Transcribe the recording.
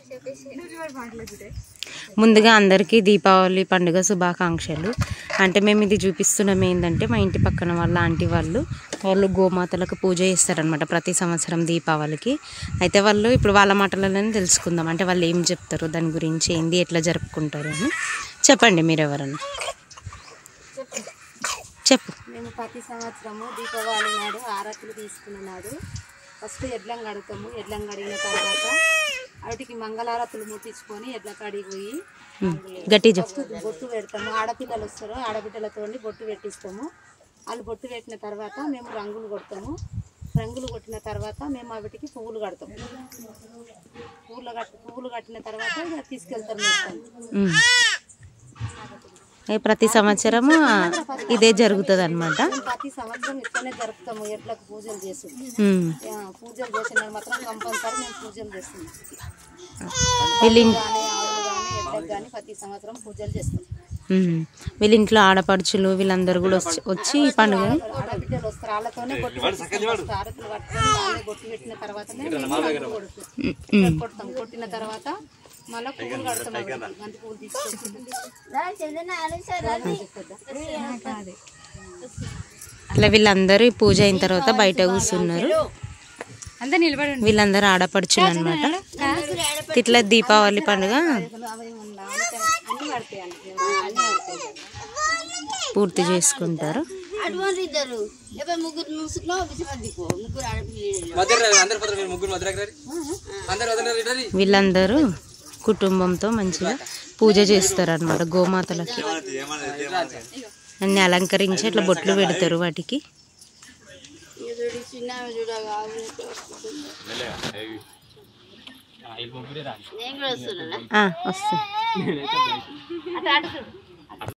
ముందుగా అందరికీ దీపావళి పండుగ శుభాకాంక్షలు అంటే మేము ఇది చూపిస్తున్నాం ఏంటంటే మా ఇంటి పక్కన వాళ్ళ ఆంటీ వాళ్ళు వాళ్ళు గోమాతలకు పూజ చేస్తారనమాట ప్రతి సంవత్సరం దీపావళికి అయితే వాళ్ళు ఇప్పుడు వాళ్ళ మాటలలోనే తెలుసుకుందాం అంటే వాళ్ళు ఏం చెప్తారు దాని గురించి ఏంది ఎట్లా జరుపుకుంటారు అని చెప్పండి మీరు ఎవరన్నా చెప్పు మేము ప్రతి సంవత్సరము దీపావళి నాడు ఆరతులు తీసుకున్న నాడు ఫస్ట్ ఎడ్లం కడుతాము ఎడ్లం కడిగిన తర్వాత వాటికి మంగళారతులు ముట్టించుకొని ఎడ్ల కాడికి పోయి గట్టి చెప్పు ఫస్ట్ బొట్టు పెడతాము ఆడపిల్లలు వస్తారు ఆడబిడ్డలతో బొట్టు పెట్టిస్తాము వాళ్ళు బొట్టు పెట్టిన తర్వాత మేము రంగులు కొడతాము రంగులు కొట్టిన తర్వాత మేము వాటికి పువ్వులు కడతాము పువ్వులు కట్టి పువ్వులు కట్టిన తర్వాత ఇక తీసుకెళ్తారు మొత్తం ఉమ్. ఏ ప్రతి సంవత్సరము ఇదే జరుగుతుంది అనమాట మేము ప్రతి సంవత్సరం ఇట్లనే జరుపుతాము ఎడ్లకు పూజలు చేసి ఆ, పూజలు చేసిన మాత్రం కంపల్సరీ మేము పూజలు చేస్తున్నాం వీళ్ళ ఇన్- కానీ ఆవులు కానీ ఎడ్లకు కానీ ప్రతి సంవత్సరం పూజలు చేస్తాం ఉమ్. వీళ్ళ ఇంట్లో ఆడపడుచులు వీళ్ళందరూ కూడా వచ్చి వచ్చి ఈ పండుగ ఆడబిడ్డలు వస్తారు వాళ్ళతోనే బొట్టు పెట్టిస్తాం ఫస్ట్ ఆరతులు పట్టుకొని వాళ్ళే బొట్టు పెట్టిన తర్వాతనే మేము రంగులు కొడుతాం ఇట్లా కొడతాం కొట్టిన తర్వాత మళ్ళీ పువ్వులు కడతాం అవిటికి. బంతి పువ్వులు తీసుకొచ్చి అట్లా వీళ్ళందరూ ఈ పూజ అయిన తర్వాత బయట కూర్చున్నారు అంతా నిలబడి వీళ్ళందరూ ఆడపడుచులు అనమాట ఇట్లా దీపావళి పండుగ అవి ఉండాలి అన్ని పడతాయి అన్ని అన్ని పడతాయి పూర్తి చేసుకుంటారు అటువంటి ఇద్దరు ఎప్పుడు ముగ్గురు ముసుగులో విసిపద్దికో ముగ్గురు ఆడపిల్లలు మధ్య అందరు పోతారు మీరు ముగ్గురు మధ్య రండి అందరు వదిలేరు రండి వీళ్ళందరూ కుటుంబంతో మంచిగా పూజ చేస్తారు అనమాట గోమాతలకి అన్ని అలంకరించి అట్లా బొట్లు పెడతారు వాటికి చూడు చిన్న చూడ నేను కూడా వస్తున్నా ఆ, వస్తుంది అటు అటు చూడు